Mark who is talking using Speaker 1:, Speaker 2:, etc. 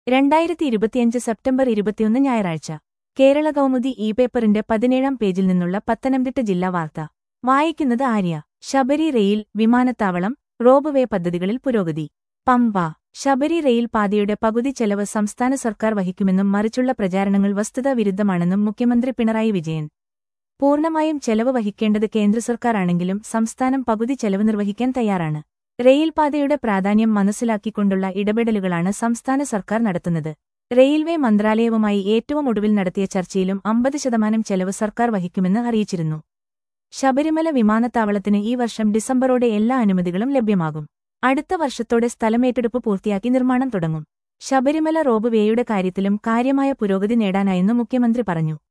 Speaker 1: രണ്ടായിരത്തി ഇരുപത്തിയഞ്ച് സെപ്റ്റംബർ ഇരുപത്തിയൊന്ന് ഞായറാഴ്ച കേരള കൗമുദി ഇ പേപ്പറിന്റെ പതിനേഴാം പേജിൽ നിന്നുള്ള പത്തനംതിട്ട ജില്ലാ വാർത്ത വായിക്കുന്നത് ആര്യ ശബരി റെയിൽ വിമാനത്താവളം റോബ് വേ പദ്ധതികളിൽ പുരോഗതി പമ്പ ശബരി റെയിൽ പാതയുടെ പകുതി ചെലവ് സംസ്ഥാന സർക്കാർ വഹിക്കുമെന്നും മറിച്ചുള്ള പ്രചാരണങ്ങൾ വസ്തുതാ വിരുദ്ധമാണെന്നും മുഖ്യമന്ത്രി പിണറായി വിജയൻ പൂർണ്ണമായും ചെലവ് വഹിക്കേണ്ടത് കേന്ദ്ര സർക്കാരാണെങ്കിലും സംസ്ഥാനം പകുതി ചെലവ് നിർവഹിക്കാൻ തയ്യാറാണ് റെയിൽപാതയുടെ പ്രാധാന്യം മനസ്സിലാക്കിക്കൊണ്ടുള്ള ഇടപെടലുകളാണ് സംസ്ഥാന സർക്കാർ നടത്തുന്നത് റെയിൽവേ മന്ത്രാലയവുമായി ഏറ്റവും ഒടുവിൽ നടത്തിയ ചർച്ചയിലും അമ്പത് ശതമാനം ചെലവ് സർക്കാർ വഹിക്കുമെന്ന് അറിയിച്ചിരുന്നു ശബരിമല വിമാനത്താവളത്തിന് ഈ വർഷം ഡിസംബറോടെ എല്ലാ അനുമതികളും ലഭ്യമാകും അടുത്ത വർഷത്തോടെ സ്ഥലമേറ്റെടുപ്പ് പൂർത്തിയാക്കി നിർമ്മാണം തുടങ്ങും ശബരിമല റോബ് വേയുടെ കാര്യത്തിലും കാര്യമായ പുരോഗതി നേടാനായെന്ന് മുഖ്യമന്ത്രി പറഞ്ഞു